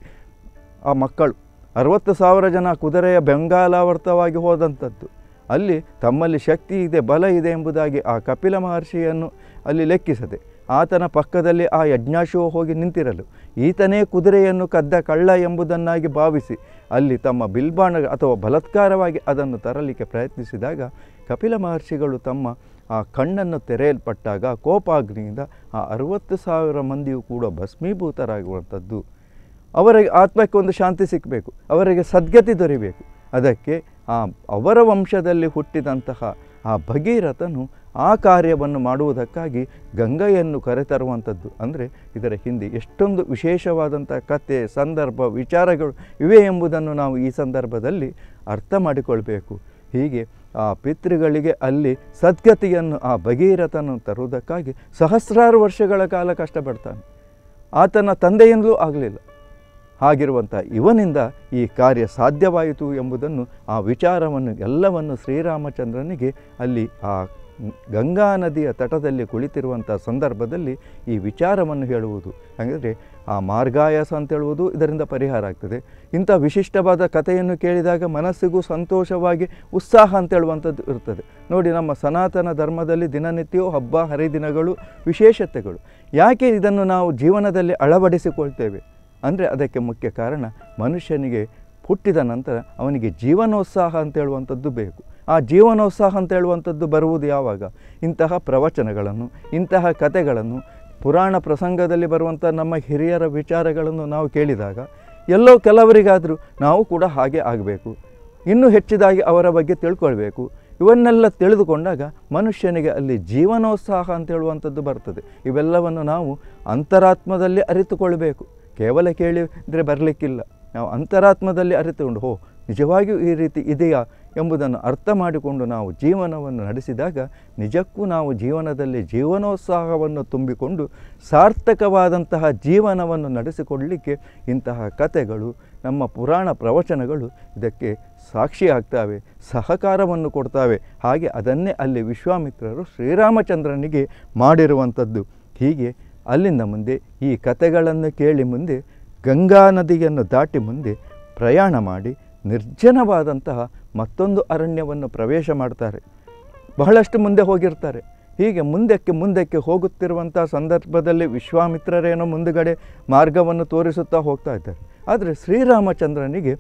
ಆ ಮಕ್ಕಳು ಅರವತ್ತು ಸಾವಿರ ಜನ ಕುದುರೆಯ ಬೆಂಗಾಲಾವರ್ತವಾಗಿ ಹೋದಂಥದ್ದು ಅಲ್ಲಿ ತಮ್ಮಲ್ಲಿ ಶಕ್ತಿ ಇದೆ ಬಲ ಇದೆ ಎಂಬುದಾಗಿ ಆ ಕಪಿಲ ಮಹರ್ಷಿಯನ್ನು ಅಲ್ಲಿ ಲೆಕ್ಕಿಸದೆ ಆತನ ಪಕ್ಕದಲ್ಲಿ ಆ ಯಜ್ಞಾಶುವು ಹೋಗಿ ನಿಂತಿರಲು ಈತನೇ ಕುದುರೆಯನ್ನು ಕದ್ದ ಕಳ್ಳ ಎಂಬುದನ್ನಾಗಿ ಭಾವಿಸಿ ಅಲ್ಲಿ ತಮ್ಮ ಬಿಲ್ಬಾಣ ಅಥವಾ ಬಲಾತ್ಕಾರವಾಗಿ ಅದನ್ನು ತರಲಿಕ್ಕೆ ಪ್ರಯತ್ನಿಸಿದಾಗ ಕಪಿಲ ಮಹರ್ಷಿಗಳು ತಮ್ಮ ಆ ಕಣ್ಣನ್ನು ತೆರೆಯಲ್ಪಟ್ಟಾಗ ಕೋಪಾಗ್ನಿಯಿಂದ ಆ ಅರುವತ್ತು ಸಾವಿರ ಮಂದಿಯೂ ಕೂಡ ಭಸ್ಮೀಭೂತರಾಗುವಂಥದ್ದು ಅವರಿಗೆ ಆತ್ಮಕ್ಕೆ ಒಂದು ಶಾಂತಿ ಸಿಕ್ಕಬೇಕು ಅವರಿಗೆ ಸದ್ಗತಿ ದೊರಿಬೇಕು ಅದಕ್ಕೆ ಆ ಅವರ ವಂಶದಲ್ಲಿ ಹುಟ್ಟಿದಂತಹ ಆ ಭಗೀರಥನು ಆ ಕಾರ್ಯವನ್ನು ಮಾಡುವುದಕ್ಕಾಗಿ ಗಂಗೆಯನ್ನು ಕರೆತರುವಂಥದ್ದು ಅಂದರೆ ಇದರ ಹಿಂದೆ ಎಷ್ಟೊಂದು ವಿಶೇಷವಾದಂಥ ಕತೆ ಸಂದರ್ಭ ವಿಚಾರಗಳು ಇವೆ ಎಂಬುದನ್ನು ನಾವು ಈ ಸಂದರ್ಭದಲ್ಲಿ ಅರ್ಥ ಮಾಡಿಕೊಳ್ಬೇಕು ಹೀಗೆ ಆ ಪಿತೃಗಳಿಗೆ ಅಲ್ಲಿ ಸದ್ಗತಿಯನ್ನು ಆ ಭಗೀರಥನು ತರುವುದಕ್ಕಾಗಿ ಸಹಸ್ರಾರು ವರ್ಷಗಳ ಕಾಲ ಕಷ್ಟಪಡ್ತಾನೆ ಆತನ ತಂದೆಯಿಂದಲೂ ಆಗಲಿಲ್ಲ ಹಾಗಿರುವಂಥ ಇವನಿಂದ ಈ ಕಾರ್ಯ ಸಾಧ್ಯವಾಯಿತು ಎಂಬುದನ್ನು ಆ ವಿಚಾರವನ್ನು ಎಲ್ಲವನ್ನು ಶ್ರೀರಾಮಚಂದ್ರನಿಗೆ ಅಲ್ಲಿ ಆ ಗಂಗಾ ನದಿಯ ತಟದಲ್ಲಿ ಕುಳಿತಿರುವಂಥ ಸಂದರ್ಭದಲ್ಲಿ ಈ ವಿಚಾರವನ್ನು ಹೇಳುವುದು ಹಾಗಾದರೆ ಆ ಮಾರ್ಗಾಯಾಸ ಅಂತ ಹೇಳುವುದು ಇದರಿಂದ ಪರಿಹಾರ ಆಗ್ತದೆ ಇಂಥ ವಿಶಿಷ್ಟವಾದ ಕಥೆಯನ್ನು ಕೇಳಿದಾಗ ಮನಸ್ಸಿಗೂ ಸಂತೋಷವಾಗಿ ಉತ್ಸಾಹ ಅಂತ ಹೇಳುವಂಥದ್ದು ಇರ್ತದೆ ನೋಡಿ ನಮ್ಮ ಸನಾತನ ಧರ್ಮದಲ್ಲಿ ದಿನನಿತ್ಯವೂ ಹಬ್ಬ ಹರಿದಿನಗಳು ವಿಶೇಷತೆಗಳು ಯಾಕೆ ಇದನ್ನು ನಾವು ಜೀವನದಲ್ಲಿ ಅಳವಡಿಸಿಕೊಳ್ತೇವೆ ಅಂದರೆ ಅದಕ್ಕೆ ಮುಖ್ಯ ಕಾರಣ ಮನುಷ್ಯನಿಗೆ ಹುಟ್ಟಿದ ನಂತರ ಅವನಿಗೆ ಜೀವನೋತ್ಸಾಹ ಅಂತ ಹೇಳುವಂಥದ್ದು ಬೇಕು ಆ ಜೀವನೋತ್ಸಾಹ ಅಂತ ಹೇಳುವಂಥದ್ದು ಬರುವುದು ಯಾವಾಗ ಇಂತಹ ಪ್ರವಚನಗಳನ್ನು ಇಂತಹ ಕಥೆಗಳನ್ನು ಪುರಾಣ ಪ್ರಸಂಗದಲ್ಲಿ ಬರುವಂಥ ನಮ್ಮ ಹಿರಿಯರ ವಿಚಾರಗಳನ್ನು ನಾವು ಕೇಳಿದಾಗ ಎಲ್ಲೋ ಕೆಲವರಿಗಾದರೂ ನಾವು ಕೂಡ ಹಾಗೆ ಆಗಬೇಕು ಇನ್ನೂ ಹೆಚ್ಚಿದಾಗಿ ಅವರ ಬಗ್ಗೆ ತಿಳ್ಕೊಳ್ಬೇಕು ಇವನ್ನೆಲ್ಲ ತಿಳಿದುಕೊಂಡಾಗ ಮನುಷ್ಯನಿಗೆ ಅಲ್ಲಿ ಜೀವನೋತ್ಸಾಹ ಅಂತ ಹೇಳುವಂಥದ್ದು ಬರ್ತದೆ ಇವೆಲ್ಲವನ್ನು ನಾವು ಅಂತರಾತ್ಮದಲ್ಲಿ ಅರಿತುಕೊಳ್ಬೇಕು ಕೇವಲ ಕೇಳಿದರೆ ಬರಲಿಕ್ಕಿಲ್ಲ ನಾವು ಅಂತರಾತ್ಮದಲ್ಲಿ ಅರಿತುಕೊಂಡು ಹೋ ನಿಜವಾಗಿಯೂ ಈ ರೀತಿ ಇದೆಯಾ ಎಂಬುದನ್ನು ಅರ್ಥ ಮಾಡಿಕೊಂಡು ನಾವು ಜೀವನವನ್ನು ನಡೆಸಿದಾಗ ನಿಜಕ್ಕೂ ನಾವು ಜೀವನದಲ್ಲಿ ಜೀವನೋತ್ಸಾಹವನ್ನು ತುಂಬಿಕೊಂಡು ಸಾರ್ಥಕವಾದಂತಹ ಜೀವನವನ್ನು ನಡೆಸಿಕೊಡಲಿಕ್ಕೆ ಇಂತಹ ಕಥೆಗಳು ನಮ್ಮ ಪುರಾಣ ಪ್ರವಚನಗಳು ಇದಕ್ಕೆ ಸಾಕ್ಷಿ ಆಗ್ತವೆ ಸಹಕಾರವನ್ನು ಕೊಡ್ತವೆ ಹಾಗೆ ಅದನ್ನೇ ಅಲ್ಲಿ ವಿಶ್ವಾಮಿತ್ರರು ಶ್ರೀರಾಮಚಂದ್ರನಿಗೆ ಮಾಡಿರುವಂಥದ್ದು ಹೀಗೆ ಅಲ್ಲಿಂದ ಮುಂದೆ ಈ ಕಥೆಗಳನ್ನು ಕೇಳಿ ಮುಂದೆ ಗಂಗಾ ನದಿಯನ್ನು ದಾಟಿ ಮುಂದೆ ಪ್ರಯಾಣ ಮಾಡಿ ನಿರ್ಜನವಾದಂತಹ ಮತ್ತೊಂದು ಅರಣ್ಯವನ್ನು ಪ್ರವೇಶ ಮಾಡ್ತಾರೆ ಬಹಳಷ್ಟು ಮುಂದೆ ಹೋಗಿರ್ತಾರೆ ಹೀಗೆ ಮುಂದಕ್ಕೆ ಮುಂದಕ್ಕೆ ಹೋಗುತ್ತಿರುವಂಥ ಸಂದರ್ಭದಲ್ಲಿ ವಿಶ್ವಾಮಿತ್ರರೇನೋ ಮುಂದುಗಡೆ ಮಾರ್ಗವನ್ನು ತೋರಿಸುತ್ತಾ ಹೋಗ್ತಾ ಇದ್ದಾರೆ ಆದರೆ ಶ್ರೀರಾಮಚಂದ್ರನಿಗೆ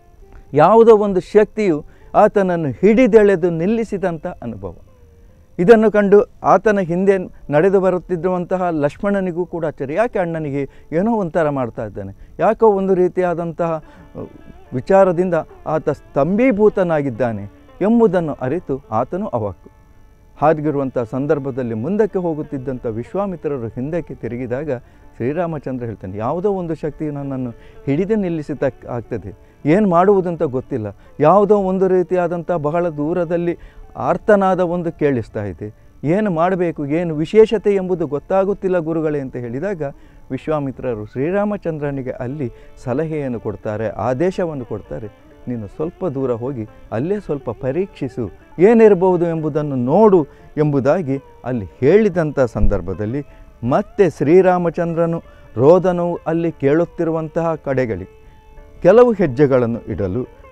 ಯಾವುದೋ ಒಂದು ಶಕ್ತಿಯು ಆತನನ್ನು ಹಿಡಿದೆಳೆದು ನಿಲ್ಲಿಸಿದಂಥ ಅನುಭವ ಇದನ್ನು ಕಂಡು ಆತನ ಹಿಂದೆ ನಡೆದು ಬರುತ್ತಿದ್ದಂತಹ ಲಕ್ಷ್ಮಣನಿಗೂ ಕೂಡ ಆಶ್ಚರ್ಯ ಯಾಕೆ ಅಣ್ಣನಿಗೆ ಏನೋ ಒಂಥರ ಮಾಡ್ತಾ ಇದ್ದಾನೆ ಯಾಕೋ ಒಂದು ರೀತಿಯಾದಂತಹ ಅಹ್, ವಿಚಾರದಿಂದ ಆತ ಸ್ತಂಭೀಭೂತನಾಗಿದ್ದಾನೆ ಎಂಬುದನ್ನು ಅರಿತು ಆತನು ಅವಾಕು ಹಾಗಿರುವಂಥ ಸಂದರ್ಭದಲ್ಲಿ ಮುಂದಕ್ಕೆ ಹೋಗುತ್ತಿದ್ದಂಥ ವಿಶ್ವಾಮಿತ್ರರು ಹಿಂದಕ್ಕೆ ತಿರುಗಿದಾಗ ಶ್ರೀರಾಮಚಂದ್ರ ಹೇಳ್ತಾನೆ ಯಾವುದೋ ಒಂದು ಶಕ್ತಿ ನನ್ನನ್ನು ಹಿಡಿದು ನಿಲ್ಲಿಸಿದ ಆಗ್ತದೆ ಏನು ಮಾಡುವುದಂತ ಗೊತ್ತಿಲ್ಲ ಯಾವುದೋ ಒಂದು ರೀತಿಯಾದಂಥ ಬಹಳ ದೂರದಲ್ಲಿ ಆರ್ತನಾದ ಒಂದು ಕೇಳಿಸ್ತಾ ಇದೆ ಏನು ಮಾಡಬೇಕು ಏನು ವಿಶೇಷತೆ ಎಂಬುದು ಗೊತ್ತಾಗುತ್ತಿಲ್ಲ ಗುರುಗಳೇ ಅಂತ ಹೇಳಿದಾಗ ವಿಶ್ವಾಮಿತ್ರರು ಶ್ರೀರಾಮಚಂದ್ರನಿಗೆ ಅಲ್ಲಿ ಸಲಹೆಯನ್ನು ಕೊಡ್ತಾರೆ ಆದೇಶವನ್ನು ಕೊಡ್ತಾರೆ ನೀನು ಸ್ವಲ್ಪ ದೂರ ಹೋಗಿ ಅಲ್ಲೇ ಸ್ವಲ್ಪ ಪರೀಕ್ಷಿಸು ಏನಿರಬಹುದು ಎಂಬುದನ್ನು ನೋಡು ಎಂಬುದಾಗಿ ಅಲ್ಲಿ ಹೇಳಿದಂಥ ಸಂದರ್ಭದಲ್ಲಿ ಮತ್ತೆ ಶ್ರೀರಾಮಚಂದ್ರನು ರೋದನವು ಅಲ್ಲಿ ಕೇಳುತ್ತಿರುವಂತಹ ಕಡೆಗಳಿಗೆ ಕೆಲವು ಹೆಜ್ಜೆಗಳನ್ನು ಇಡಲು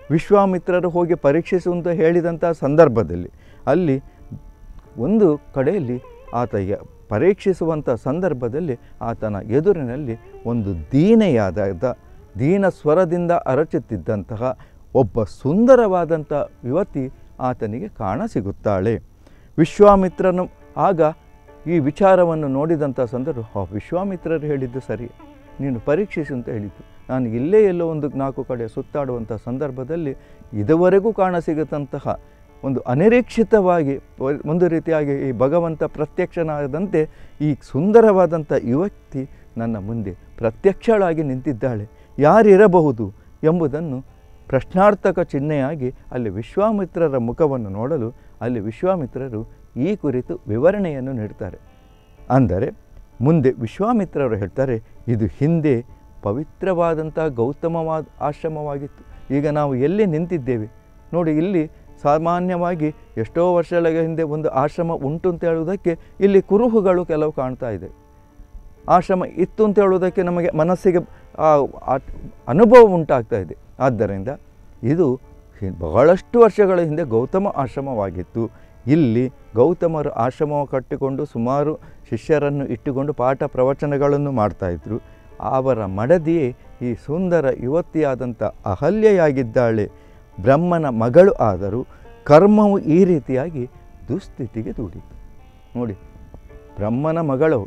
ವಿಶ್ವಾಮಿತ್ರರು ಹೋಗಿ ಪರೀಕ್ಷಿಸು ಅಂತ ಹೇಳಿದಂಥ ಸಂದರ್ಭದಲ್ಲಿ ಅಲ್ಲಿ ಒಂದು ಕಡೆಯಲ್ಲಿ ಆತ ಯ- ಪರೀಕ್ಷಿಸುವಂಥ ಸಂದರ್ಭದಲ್ಲಿ ಆತನ ಎದುರಿನಲ್ಲಿ ಒಂದು ದೀನೆಯಾದ ದೀನ ಸ್ವರದಿಂದ ಅರಚುತ್ತಿದ್ದಂತಹ ಒಬ್ಬ ಸುಂದರವಾದಂಥ ಯುವತಿ ಆತನಿಗೆ ಕಾಣಸಿಗುತ್ತಾಳೆ ವಿಶ್ವಾಮಿತ್ರನು ಆಗ ಈ ವಿಚಾರವನ್ನು ನೋಡಿದಂಥ ಸಂದರ್ಭ "ಆ, ವಿಶ್ವಾಮಿತ್ರರು ಹೇಳಿದ್ದು ಸರಿ ನೀನು ಪರೀಕ್ಷಿಸು ಅಂತ ಹೇಳಿದ್ದು ನಾನು ಇಲ್ಲೇ ಎಲ್ಲೋ ಒಂದು ನಾಲ್ಕು ಕಡೆ ಸುತ್ತಾಡುವಂಥ ಸಂದರ್ಭದಲ್ಲಿ ಇದುವರೆಗೂ ಕಾಣಸಿಗದಂತಹ ಒಂದು ಅನಿರೀಕ್ಷಿತವಾಗಿ ವ- ಒಂದು ರೀತಿಯಾಗಿ ಈ ಭಗವಂತ ಪ್ರತ್ಯಕ್ಷನಾದಂತೆ ಈ ಸುಂದರವಾದಂಥ ಯುವತಿ ನನ್ನ ಮುಂದೆ ಪ್ರತ್ಯಕ್ಷಳಾಗಿ ನಿಂತಿದ್ದಾಳೆ ಯಾರಿರಬಹುದು ಎಂಬುದನ್ನು ಪ್ರಶ್ನಾರ್ಥಕ ಚಿಹ್ನೆಯಾಗಿ ಅಲ್ಲಿ ವಿಶ್ವಾಮಿತ್ರರ ಮುಖವನ್ನು ನೋಡಲು ಅಲ್ಲಿ ವಿಶ್ವಾಮಿತ್ರರು ಈ ಕುರಿತು ವಿವರಣೆಯನ್ನು ನೀಡ್ತಾರೆ ಅಂದರೆ ಮುಂದೆ ವಿಶ್ವಾಮಿತ್ರರು ಹೇಳ್ತಾರೆ ಇದು ಹಿಂದೆ ಪವಿತ್ರವಾದಂಥ ಗೌತಮವಾದ ಆಶ್ರಮವಾಗಿತ್ತು ಈಗ ನಾವು ಎಲ್ಲಿ ನಿಂತಿದ್ದೇವೆ ನೋಡಿ ಇಲ್ಲಿ ಸಾಮಾನ್ಯವಾಗಿ ಎಷ್ಟೋ ವರ್ಷಗಳ ಹಿಂದೆ ಒಂದು ಆಶ್ರಮ ಉಂಟು ಅಂತ ಹೇಳುವುದಕ್ಕೆ ಇಲ್ಲಿ ಕುರುಹುಗಳು ಕೆಲವು ಕಾಣ್ತಾ ಇದೆ ಆಶ್ರಮ ಇತ್ತು ಅಂತ ಹೇಳುವುದಕ್ಕೆ ನಮಗೆ ಮನಸ್ಸಿಗೆ ಆ ಆ ಅನುಭವ ಉಂಟಾಗ್ತಾ ಇದೆ ಆದ್ದರಿಂದ ಇದು ಹಿ- ಬಹಳಷ್ಟು ವರ್ಷಗಳ ಹಿಂದೆ ಗೌತಮ ಆಶ್ರಮವಾಗಿತ್ತು ಇಲ್ಲಿ ಗೌತಮರು ಆಶ್ರಮ ಕಟ್ಟಿಕೊಂಡು ಸುಮಾರು ಶಿಷ್ಯರನ್ನು ಇಟ್ಟುಕೊಂಡು ಪಾಠ ಪ್ರವಚನಗಳನ್ನು ಮಾಡ್ತಾಯಿದ್ರು ಅವರ ಮಡದಿಯೇ ಈ ಸುಂದರ ಯುವತಿಯಾದಂಥ ಅಹಲ್ಯೆಯಾಗಿದ್ದಾಳೆ ಬ್ರಹ್ಮನ ಮಗಳು ಆದರೂ ಕರ್ಮವು ಈ ರೀತಿಯಾಗಿ ದುಸ್ಥಿತಿಗೆ ದೂಡಿತು ನೋಡಿ ಬ್ರಹ್ಮನ ಮಗಳು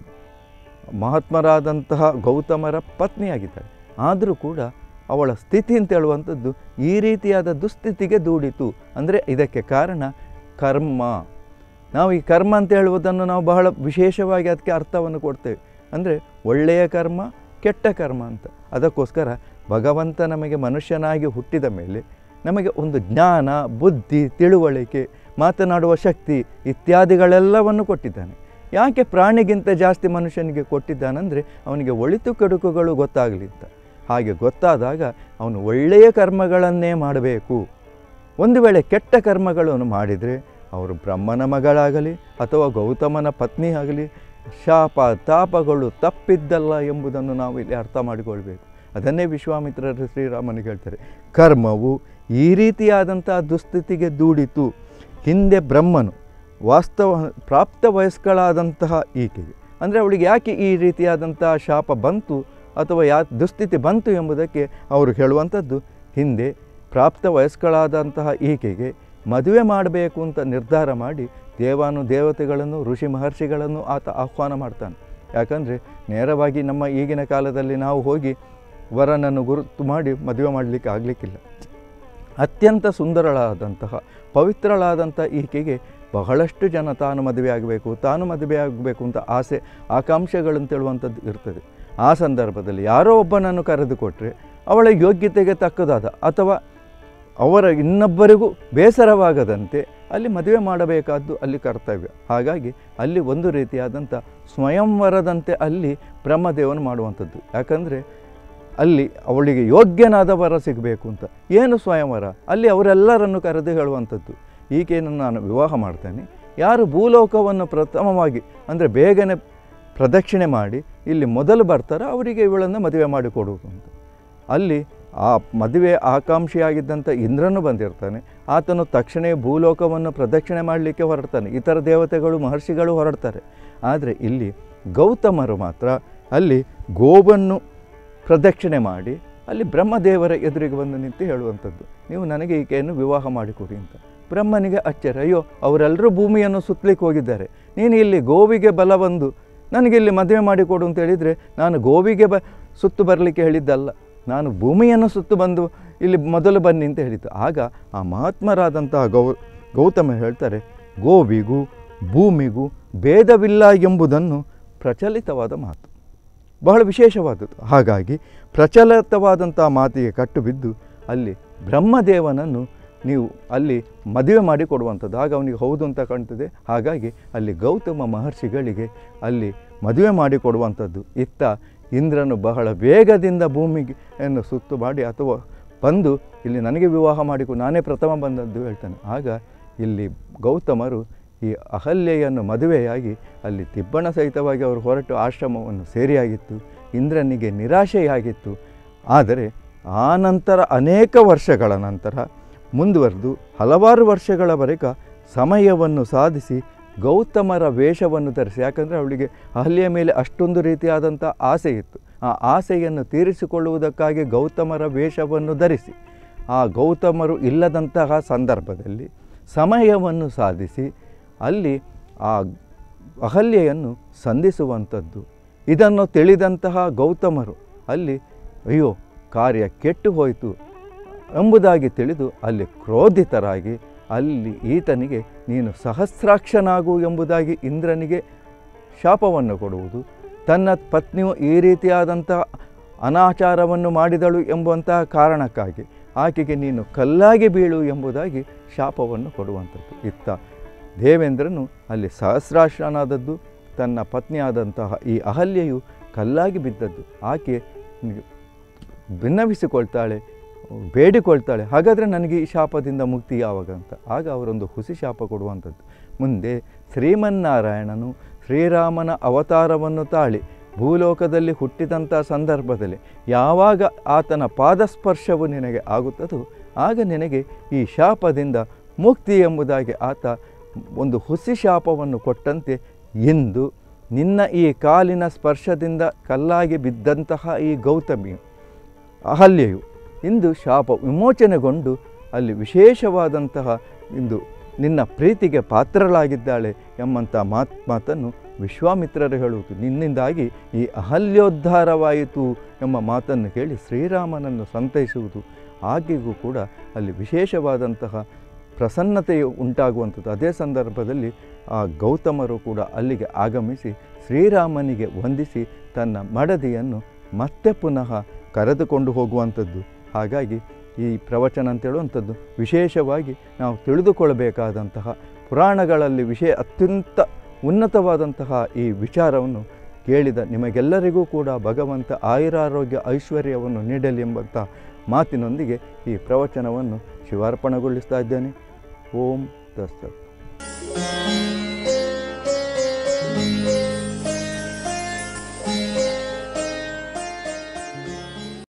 ಮಹಾತ್ಮರಾದಂತಹ ಗೌತಮರ ಪತ್ನಿಯಾಗಿದ್ದಾಳೆ ಆದರೂ ಕೂಡ ಅವಳ ಸ್ಥಿತಿ ಅಂತ ಹೇಳುವಂಥದ್ದು ಈ ರೀತಿಯಾದ ದುಸ್ಥಿತಿಗೆ ದೂಡಿತು ಅಂದರೆ ಇದಕ್ಕೆ ಕಾರಣ ಕರ್ಮ ನಾವು ಈ ಕರ್ಮ ಅಂತ ಹೇಳುವುದನ್ನು ನಾವು ಬಹಳ ವಿಶೇಷವಾಗಿ ಅದಕ್ಕೆ ಅರ್ಥವನ್ನು ಕೊಡ್ತೇವೆ ಅಂದರೆ ಒಳ್ಳೆಯ ಕರ್ಮ ಕೆಟ್ಟ ಕರ್ಮ ಅಂತ ಅದಕ್ಕೋಸ್ಕರ ಭಗವಂತ ನಮಗೆ ಮನುಷ್ಯನಾಗಿ ಹುಟ್ಟಿದ ಮೇಲೆ ನಮಗೆ ಒಂದು ಜ್ಞಾನ ಬುದ್ಧಿ ತಿಳುವಳಿಕೆ ಮಾತನಾಡುವ ಶಕ್ತಿ ಇತ್ಯಾದಿಗಳೆಲ್ಲವನ್ನು ಕೊಟ್ಟಿದ್ದಾನೆ ಯಾಕೆ ಪ್ರಾಣಿಗಿಂತ ಜಾಸ್ತಿ ಮನುಷ್ಯನಿಗೆ ಕೊಟ್ಟಿದ್ದಾನಂದರೆ ಅವನಿಗೆ ಒಳಿತು ಕೆಡುಕುಗಳು ಗೊತ್ತಾಗಲಿ ಅಂತ ಹಾಗೆ ಗೊತ್ತಾದಾಗ ಅವನು ಒಳ್ಳೆಯ ಕರ್ಮಗಳನ್ನೇ ಮಾಡಬೇಕು ಒಂದು ವೇಳೆ ಕೆಟ್ಟ ಕರ್ಮಗಳನ್ನು ಮಾಡಿದರೆ ಅವರು ಬ್ರಹ್ಮನ ಮಗಳಾಗಲಿ ಅಥವಾ ಗೌತಮನ ಪತ್ನಿ ಆಗಲಿ ಶಾಪ ತಾಪಗಳು ತಪ್ಪಿದ್ದಲ್ಲ ಎಂಬುದನ್ನು ನಾವು ಇಲ್ಲಿ ಅರ್ಥ ಮಾಡಿಕೊಳ್ಬೇಕು ಅದನ್ನೇ ವಿಶ್ವಾಮಿತ್ರರು ಶ್ರೀರಾಮನಿಗೆ ಹೇಳ್ತಾರೆ ಕರ್ಮವು ಈ ರೀತಿಯಾದಂಥ ದುಸ್ಥಿತಿಗೆ ದೂಡಿತು ಹಿಂದೆ ಬ್ರಹ್ಮನು ವಾಸ್ತವ ಪ್ರಾಪ್ತ ವಯಸ್ಕಳಾದಂತಹ ಈಕೆಗೆ ಅಂದರೆ ಅವಳಿಗೆ ಯಾಕೆ ಈ ರೀತಿಯಾದಂಥ ಶಾಪ ಬಂತು ಅಥವಾ ಯಾ ದುಸ್ಥಿತಿ ಬಂತು ಎಂಬುದಕ್ಕೆ ಅವರು ಹೇಳುವಂಥದ್ದು ಹಿಂದೆ ಪ್ರಾಪ್ತ ವಯಸ್ಕಳಾದಂತಹ ಈಕೆಗೆ ಮದುವೆ ಮಾಡಬೇಕು ಅಂತ ನಿರ್ಧಾರ ಮಾಡಿ ದೇವಾನು ದೇವತೆಗಳನ್ನು ಋಷಿ ಮಹರ್ಷಿಗಳನ್ನು ಆತ ಆಹ್ವಾನ ಮಾಡ್ತಾನೆ ಯಾಕಂದರೆ ನೇರವಾಗಿ ನಮ್ಮ ಈಗಿನ ಕಾಲದಲ್ಲಿ ನಾವು ಹೋಗಿ ವರನನ್ನು ಗುರುತು ಮಾಡಿ ಮದುವೆ ಮಾಡಲಿಕ್ಕೆ ಆಗಲಿಕ್ಕಿಲ್ಲ ಅತ್ಯಂತ ಸುಂದರಳಾದಂತಹ ಪವಿತ್ರಳಾದಂಥ ಈಕೆಗೆ ಬಹಳಷ್ಟು ಜನ ತಾನು ಮದುವೆ ಆಗಬೇಕು ತಾನು ಮದುವೆ ಆಗಬೇಕು ಅಂತ ಆಸೆ ಆಕಾಂಕ್ಷೆಗಳಂತೇಳುವಂಥದ್ದು ಇರ್ತದೆ ಆ ಸಂದರ್ಭದಲ್ಲಿ ಯಾರೋ ಒಬ್ಬನನ್ನು ಕರೆದುಕೊಟ್ರೆ ಅವಳ ಯೋಗ್ಯತೆಗೆ ತಕ್ಕದಾದ ಅಥವಾ ಅವರ ಇನ್ನೊಬ್ಬರಿಗೂ ಬೇಸರವಾಗದಂತೆ ಅಲ್ಲಿ ಮದುವೆ ಮಾಡಬೇಕಾದ್ದು ಅಲ್ಲಿ ಕರ್ತವ್ಯ ಹಾಗಾಗಿ ಅಲ್ಲಿ ಒಂದು ರೀತಿಯಾದಂಥ ಸ್ವಯಂವರದಂತೆ ಅಲ್ಲಿ ಬ್ರಹ್ಮದೇವನು ಮಾಡುವಂಥದ್ದು ಯಾಕಂದರೆ ಅಲ್ಲಿ ಅವಳಿಗೆ ಯೋಗ್ಯನಾದ ವರ ಸಿಗಬೇಕು ಅಂತ ಏನು ಸ್ವಯಂವರ ಅಲ್ಲಿ ಅವರೆಲ್ಲರನ್ನು ಕರೆದು ಹೇಳುವಂಥದ್ದು ಈಕೆಯನ್ನು ನಾನು ವಿವಾಹ ಮಾಡ್ತೇನೆ ಯಾರು ಭೂಲೋಕವನ್ನು ಪ್ರಥಮವಾಗಿ ಅಂದರೆ ಬೇಗನೆ ಪ್ರದಕ್ಷಿಣೆ ಮಾಡಿ ಇಲ್ಲಿ ಮೊದಲು ಬರ್ತಾರೋ ಅವರಿಗೆ ಇವಳನ್ನು ಮದುವೆ ಮಾಡಿಕೊಡುವುದು ಅಂತ ಅಲ್ಲಿ ಆ ಮದುವೆ ಆಕಾಂಕ್ಷಿಯಾಗಿದ್ದಂಥ ಇಂದ್ರನು ಬಂದಿರ್ತಾನೆ ಆತನು ತಕ್ಷಣ ಭೂಲೋಕವನ್ನು ಪ್ರದಕ್ಷಿಣೆ ಮಾಡಲಿಕ್ಕೆ ಹೊರಡ್ತಾನೆ ಇತರ ದೇವತೆಗಳು ಮಹರ್ಷಿಗಳು ಹೊರಡ್ತಾರೆ ಆದರೆ ಇಲ್ಲಿ ಗೌತಮರು ಮಾತ್ರ ಅಲ್ಲಿ ಗೋವನ್ನು ಪ್ರದಕ್ಷಿಣೆ ಮಾಡಿ ಅಲ್ಲಿ ಬ್ರಹ್ಮದೇವರ ಎದುರಿಗೆ ಬಂದು ನಿಂತು ಹೇಳುವಂಥದ್ದು ನೀವು ನನಗೆ ಈಕೆಯನ್ನು ವಿವಾಹ ಮಾಡಿಕೊಡಿ ಅಂತ ಬ್ರಹ್ಮನಿಗೆ ಅಚ್ಚರಿ ಅಯ್ಯೋ ಅವರೆಲ್ಲರೂ ಭೂಮಿಯನ್ನು ಸುತ್ತಲಿಕ್ಕೆ ಹೋಗಿದ್ದಾರೆ ನೀನು ಇಲ್ಲಿ ಗೋವಿಗೆ ಬಲ ಬಂದು ನನಗೆ ಇಲ್ಲಿ ಮದುವೆ ಮಾಡಿಕೊಡು ಅಂತ ಹೇಳಿದರೆ ನಾನು ಗೋವಿಗೆ ಬ ಸುತ್ತು ಬರಲಿಕ್ಕೆ ಹೇಳಿದ್ದಲ್ಲ ನಾನು ಭೂಮಿಯನ್ನು ಸುತ್ತು ಬಂದು ಇಲ್ಲಿ ಮೊದಲು ಬನ್ನಿ ಅಂತ ಹೇಳಿದ್ದು ಆಗ ಆ ಮಹಾತ್ಮರಾದಂತಹ ಗೌ ಗೌತಮ ಹೇಳ್ತಾರೆ ಗೋವಿಗೂ ಭೂಮಿಗೂ ಭೇದವಿಲ್ಲ ಎಂಬುದನ್ನು ಪ್ರಚಲಿತವಾದ ಮಾತು ಬಹಳ ವಿಶೇಷವಾದದ್ದು ಹಾಗಾಗಿ ಪ್ರಚಲಿತವಾದಂಥ ಮಾತಿಗೆ ಕಟ್ಟು ಬಿದ್ದು ಅಲ್ಲಿ ಬ್ರಹ್ಮದೇವನನ್ನು ನೀವು ಅಲ್ಲಿ ಮದುವೆ ಮಾಡಿ ಕೊಡುವಂಥದ್ದು ಆಗ ಅವನಿಗೆ ಹೌದು ಅಂತ ಕಾಣ್ತದೆ ಹಾಗಾಗಿ ಅಲ್ಲಿ ಗೌತಮ ಮಹರ್ಷಿಗಳಿಗೆ ಅಲ್ಲಿ ಮದುವೆ ಮಾಡಿ ಕೊಡುವಂಥದ್ದು ಇತ್ತ ಇಂದ್ರನು ಬಹಳ ವೇಗದಿಂದ ಭೂಮಿಗೆ ಅನ್ನು ಸುತ್ತು ಮಾಡಿ ಅಥವಾ ಬಂದು ಇಲ್ಲಿ ನನಗೆ ವಿವಾಹ ಮಾಡಿಕೊ ನಾನೇ ಪ್ರಥಮ ಬಂದದ್ದು ಹೇಳ್ತಾನೆ ಆಗ ಇಲ್ಲಿ ಗೌತಮರು ಈ ಅಹಲ್ಯೆಯನ್ನು ಮದುವೆಯಾಗಿ ಅಲ್ಲಿ ತಿಬ್ಬಣ ಸಹಿತವಾಗಿ ಅವರು ಹೊರಟು ಆಶ್ರಮವನ್ನು ಸೇರಿಯಾಗಿತ್ತು ಇಂದ್ರನಿಗೆ ನಿರಾಶೆಯಾಗಿತ್ತು ಆದರೆ ಆ ನಂತರ ಅನೇಕ ವರ್ಷಗಳ ನಂತರ ಮುಂದುವರೆದು ಹಲವಾರು ವರ್ಷಗಳವರೆಗೆ ಸಮಯವನ್ನು ಸಾಧಿಸಿ ಗೌತಮರ ವೇಷವನ್ನು ಧರಿಸಿ ಯಾಕಂದರೆ ಅವಳಿಗೆ ಅಹಲ್ಯ ಮೇಲೆ ಅಷ್ಟೊಂದು ರೀತಿಯಾದಂಥ ಆಸೆ ಇತ್ತು ಆ ಆಸೆಯನ್ನು ತೀರಿಸಿಕೊಳ್ಳುವುದಕ್ಕಾಗಿ ಗೌತಮರ ವೇಷವನ್ನು ಧರಿಸಿ ಆ ಗೌತಮರು ಇಲ್ಲದಂತಹ ಸಂದರ್ಭದಲ್ಲಿ ಸಮಯವನ್ನು ಸಾಧಿಸಿ ಅಲ್ಲಿ ಆ ಅಹಲ್ಯೆಯನ್ನು ಸಂಧಿಸುವಂಥದ್ದು ಇದನ್ನು ತಿಳಿದಂತಹ ಗೌತಮರು ಅಲ್ಲಿ ಅಯ್ಯೋ ಕಾರ್ಯ ಕೆಟ್ಟು ಹೋಯಿತು ಎಂಬುದಾಗಿ ತಿಳಿದು ಅಲ್ಲಿ ಕ್ರೋಧಿತರಾಗಿ ಅಲ್ಲಿ ಈತನಿಗೆ ನೀನು ಸಹಸ್ರಾಕ್ಷನಾಗು ಎಂಬುದಾಗಿ ಇಂದ್ರನಿಗೆ ಶಾಪವನ್ನು ಕೊಡುವುದು ತನ್ನ ಪತ್ನಿಯು ಈ ರೀತಿಯಾದಂಥ ಅನಾಚಾರವನ್ನು ಮಾಡಿದಳು ಎಂಬಂತಹ ಕಾರಣಕ್ಕಾಗಿ ಆಕೆಗೆ ನೀನು ಕಲ್ಲಾಗಿ ಬೀಳು ಎಂಬುದಾಗಿ ಶಾಪವನ್ನು ಕೊಡುವಂಥದ್ದು ಇತ್ತ ದೇವೇಂದ್ರನು ಅಲ್ಲಿ ಸಹಸ್ರಾಕ್ಷನಾದದ್ದು ತನ್ನ ಪತ್ನಿಯಾದಂತಹ ಈ ಅಹಲ್ಯೆಯು ಕಲ್ಲಾಗಿ ಬಿದ್ದದ್ದು ಆಕೆ ಭಿನ್ನವಿಸಿಕೊಳ್ತಾಳೆ ಬೇಡಿಕೊಳ್ತಾಳೆ ಹಾಗಾದರೆ ನನಗೆ ಈ ಶಾಪದಿಂದ ಮುಕ್ತಿ ಯಾವಾಗ ಅಂತ ಆಗ ಅವರೊಂದು ಹುಸಿ ಶಾಪ ಕೊಡುವಂಥದ್ದು ಮುಂದೆ ಶ್ರೀಮನ್ನಾರಾಯಣನು ಶ್ರೀರಾಮನ ಅವತಾರವನ್ನು ತಾಳಿ ಭೂಲೋಕದಲ್ಲಿ ಹುಟ್ಟಿದಂಥ ಸಂದರ್ಭದಲ್ಲಿ ಯಾವಾಗ ಆತನ ಪಾದಸ್ಪರ್ಶವು ನಿನಗೆ ಆಗುತ್ತದೋ ಆಗ ನಿನಗೆ ಈ ಶಾಪದಿಂದ ಮುಕ್ತಿ ಎಂಬುದಾಗಿ ಆತ ಒಂದು ಹುಸಿ ಶಾಪವನ್ನು ಕೊಟ್ಟಂತೆ ಎಂದು ನಿನ್ನ ಈ ಕಾಲಿನ ಸ್ಪರ್ಶದಿಂದ ಕಲ್ಲಾಗಿ ಬಿದ್ದಂತಹ ಈ ಗೌತಮಿಯು ಅಹಲ್ಯೆಯು ಇಂದು ಶಾಪ ವಿಮೋಚನೆಗೊಂಡು ಅಲ್ಲಿ ವಿಶೇಷವಾದಂತಹ ಇಂದು ನಿನ್ನ ಪ್ರೀತಿಗೆ ಪಾತ್ರಳಾಗಿದ್ದಾಳೆ ಎಂಬಂಥ ಮಾತ್ ಮಾತನ್ನು ವಿಶ್ವಾಮಿತ್ರರು ಹೇಳುವುದು ನಿನ್ನಿಂದಾಗಿ ಈ ಅಹಲ್ಯೋದ್ಧಾರವಾಯಿತು ಎಂಬ ಮಾತನ್ನು ಕೇಳಿ ಶ್ರೀರಾಮನನ್ನು ಸಂತೈಸುವುದು ಆಕೆಗೂ ಕೂಡ ಅಲ್ಲಿ ವಿಶೇಷವಾದಂತಹ ಪ್ರಸನ್ನತೆಯು ಉಂಟಾಗುವಂಥದ್ದು ಅದೇ ಸಂದರ್ಭದಲ್ಲಿ ಆ ಗೌತಮರು ಕೂಡ ಅಲ್ಲಿಗೆ ಆಗಮಿಸಿ ಶ್ರೀರಾಮನಿಗೆ ವಂದಿಸಿ ತನ್ನ ಮಡದಿಯನ್ನು ಮತ್ತೆ ಪುನಃ ಕರೆದುಕೊಂಡು ಹೋಗುವಂಥದ್ದು ಹಾಗಾಗಿ ಈ ಪ್ರವಚನ ಅಂತ ಹೇಳುವಂಥದ್ದು ವಿಶೇಷವಾಗಿ ನಾವು ತಿಳಿದುಕೊಳ್ಳಬೇಕಾದಂತಹ ಪುರಾಣಗಳಲ್ಲಿ ವಿಷಯ ಅತ್ಯಂತ ಉನ್ನತವಾದಂತಹ ಈ ವಿಚಾರವನ್ನು ಕೇಳಿದ ನಿಮಗೆಲ್ಲರಿಗೂ ಕೂಡ ಭಗವಂತ ಆಯುರಾರೋಗ್ಯ ಐಶ್ವರ್ಯವನ್ನು ನೀಡಲಿ ಎಂಬಂಥ ಮಾತಿನೊಂದಿಗೆ ಈ ಪ್ರವಚನವನ್ನು ಶಿವಾರ್ಪಣೆಗೊಳಿಸ್ತಾ ಇದ್ದೇನೆ ಓಂ ದಸ್ತ